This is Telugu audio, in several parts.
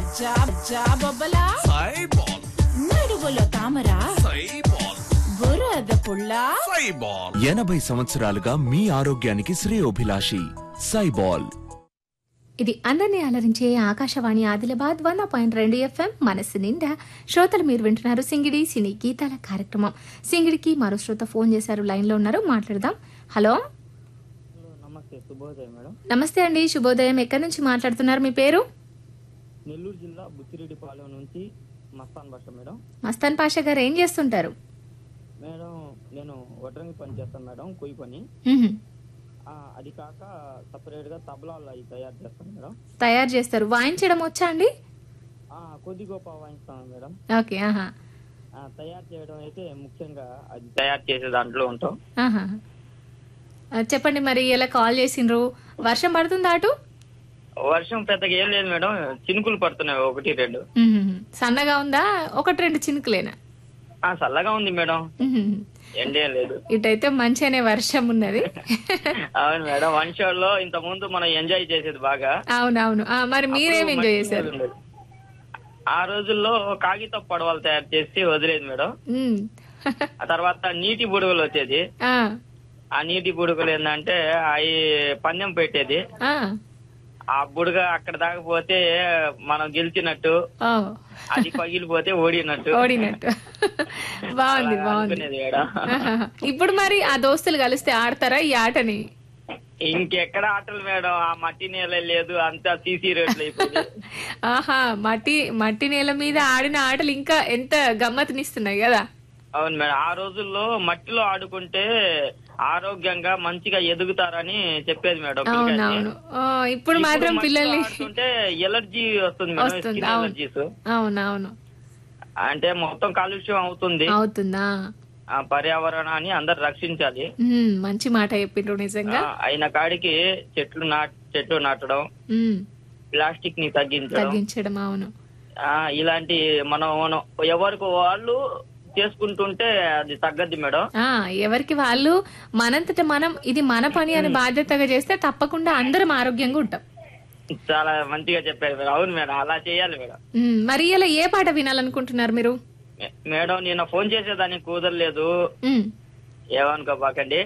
సజ్జా జాబొబ్బలా సైబాల్ నడువులో తామర సైబాల్ బురద పుల్ల సైబాల్ ఎనభై సంవత్సరాలుగా మీ ఆరోగ్యానికి శ్రేయోభిలాషి సైబాల్ ఇది అందరినీ అలరించే ఆకాశవాణి ఆదిలాబాద్ వంద పాయింట్ రెండు ఎఫ్ఎం మనస్సు నిండా శ్రోతలు మీరు వింటున్నారు సింగిడి సినీ గీతాల కార్యక్రమం సింగిడికి మరో శ్రోత ఫోన్ చేశారు లైన్లో ఉన్నారు మాట్లాడదాం హలో హలో నమస్తే శుభోదయం మేడం నమస్తే అండి శుభోదయం ఎక్కడి నుంచి మాట్లాడుతున్నారు మీ పేరు నెల్లూరు జిల్లా బుచ్చిరెడ్డిపాలెం నుంచి మస్తాన్ భాష మేడం మస్తాన్ పాషా గారు ఏం చేస్తుంటారు మేడం నేను వడ్రంగి పని చేస్తాను మేడం కొయ్యి పని మ్హూ. ఆ, అది కాక సపరేట్ గా తబలాలు అవి తయారు చేస్తాను మేడం తయారు చేస్తారు వాయించడం వచ్చా అండి ఆ, కొద్ది గొప్ప వాయిస్తాను మేడం ఓకే ఆహా ఆ, తయారు చేయడం అయితే ముఖ్యంగా అది తయారు చేసే దాంట్లో ఉంటాం ఆహా ఆ, చెప్పండి మరి ఇలా కాల్ చేసిండ్రు వర్షం పడుతుందా అటు వర్షం పెద్దగా ఏం లేదు మేడం చినుకులు పడుతున్నాయి ఒకటి రెండు మ్హూ. సన్నగా ఉందా ఒకటి రెండు చినుకులేనా ఆ చల్లగా ఉంది మేడం మ్హూ. ఎండేం లేదు ఇటైతే మంచిగానే వర్షం ఉన్నది అవును మేడం వన్ షో లో ఇంత ముందు మనం ఎంజాయ్ చేసేది బాగా అవునవును ఆ, మరి మీరేం అప్పుడు ఎంజాయ్ మట్టి చేశారు మీద ఉండేది. ఆ రోజుల్లో కాగితం పడవలు తయారు చేసి వదిలేదు మేడం మ్మ్. ఆ తర్వాత నీటి బుడుగులు వచ్చేది ఆ, ఆ నీటి బుడుగులు ఏంటంటే అవి పందెం పెట్టేది ఆ, ఆ బుడగ అక్కడ దాకా పోతే మనం గెలిచినట్టు ఓ, అది పగిలిపోతే ఓడినట్టు ఓడినట్టు బాగుంది అలా బాగుంది అనుకునేది మేడం ఆహాహా. ఇప్పుడు మరి ఆ దోస్తులు కలిస్తే ఆడతారా ఈ ఆటని ఇంకెక్కడ ఆటలు మేడం ఆ మట్టి నేల లేదు అంతా సీసీ రోడ్లు అయిపోయింది ఆహా మట్టి మట్టి నేల మీద ఆడిన ఆటలు ఇంకా ఎంత గమ్మత్తునిస్తున్నాయి కదా అవును మేడం ఆ రోజుల్లో మట్టిలో ఆడుకుంటే ఆరోగ్యంగా మంచిగా ఎదుగుతారని చెప్పేది మేడం పిల్లకాయలకి. అవునవును ఆ, ఇప్పుడు మాత్రం మట్టిలో పిల్లల్ని ఆడుతుంటే ఎలర్జీ వస్తుంది మేడం వస్తుంది, స్కిన్ అవును. ఎలర్జీస్ అవునవును అంటే మొత్తం కాలుష్యం అవుతుంది అవుతుందా ఆ పర్యావరణాన్ని అందరు రక్షించాలి మ్మ్, మంచి మాట చెప్పిండ్రు నిజంగా ఆ, అయిన కాడికి చెట్లు నాట్ చెట్లు నాటడం మ్మ్, ప్లాస్టిక్ ని తగ్గించడం తగ్గించడం అవును ఆ, ఇలాంటి మనం మనం ఎవరికి వాళ్ళు చేసుకుంటుంటే అది తగ్గద్ది మేడం ఆ ఎవరికి వాళ్ళు మనంతట మనం ఇది మన పని అని బాధ్యతగా చేస్తే తప్పకుండా అందరం ఆరోగ్యంగా ఉంటాం చాలా మంచిగా చెప్పారు మేడం అవును మేడం అలా చేయాలి మేడం మ్మ్, మరి ఇలా ఏ పాట వినాలనుకుంటున్నారు మీరు మే- మేడం నిన్న ఫోన్ చేసేదానికి కుదరలేదు మ్మ్. ఏమనుకోబాకండి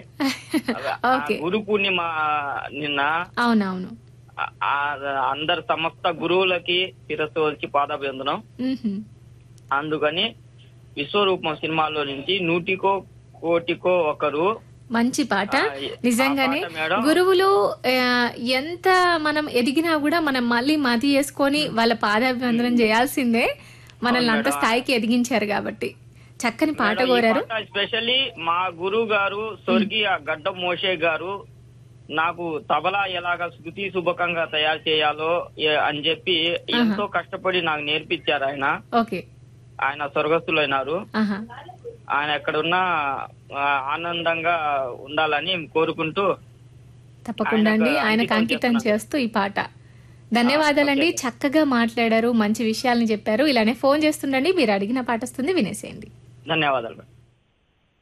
ఆ ఓకే గురు పూర్ణిమ నిన్న అవునవును ఆ- ఆ అందరు సమస్త గురువులకి శిరస్సు వచ్చి పాదాభివందనం మ్హూ. అందుకని విశ్వరూపం సినిమాలో నుంచి నూటికో కోటికో ఒకరు మంచి పాట ఆ, ఏ- నిజంగానే ఆ పాట మేడం. గురువులు ఆ, ఎంత మనం ఎదిగినా కూడా మనం మళ్ళీ మతి చేసుకొని వాళ్ళ పాదాభివందనం చేయాల్సిందే మనల్ని అంత స్థాయికి ఎదిగించారు కాబట్టి చక్కని పాట కోరారు స్పెషల్లీ మా గురువు గారు స్వర్గీయ గడ్డం మోషే గారు నాకు తబలా ఎలాగ శృతి శుభకంగా తయారు చేయాలో ఏ- అని చెప్పి ఎంతో కష్టపడి నాకు నేర్పించారు ఆయన ఓకే ఆయన స్వర్గస్థులైనారు ఆహా ఆయన ఎక్కడున్నా ఆ, ఆనందంగా ఉండాలని కోరుకుంటూ తప్పకుండా అండి ఆయనకు ఆయనకు అంకితం అంకితం చేస్తూ ఈ పాట ధన్యవాదాలండి చక్కగా మాట్లాడారు మంచి విషయాల్ని చెప్పారు ఇలానే ఫోన్ చేస్తుండండి మీరు అడిగిన పాట వస్తుంది వినేసేయండి ధన్యవాదాలు మేడం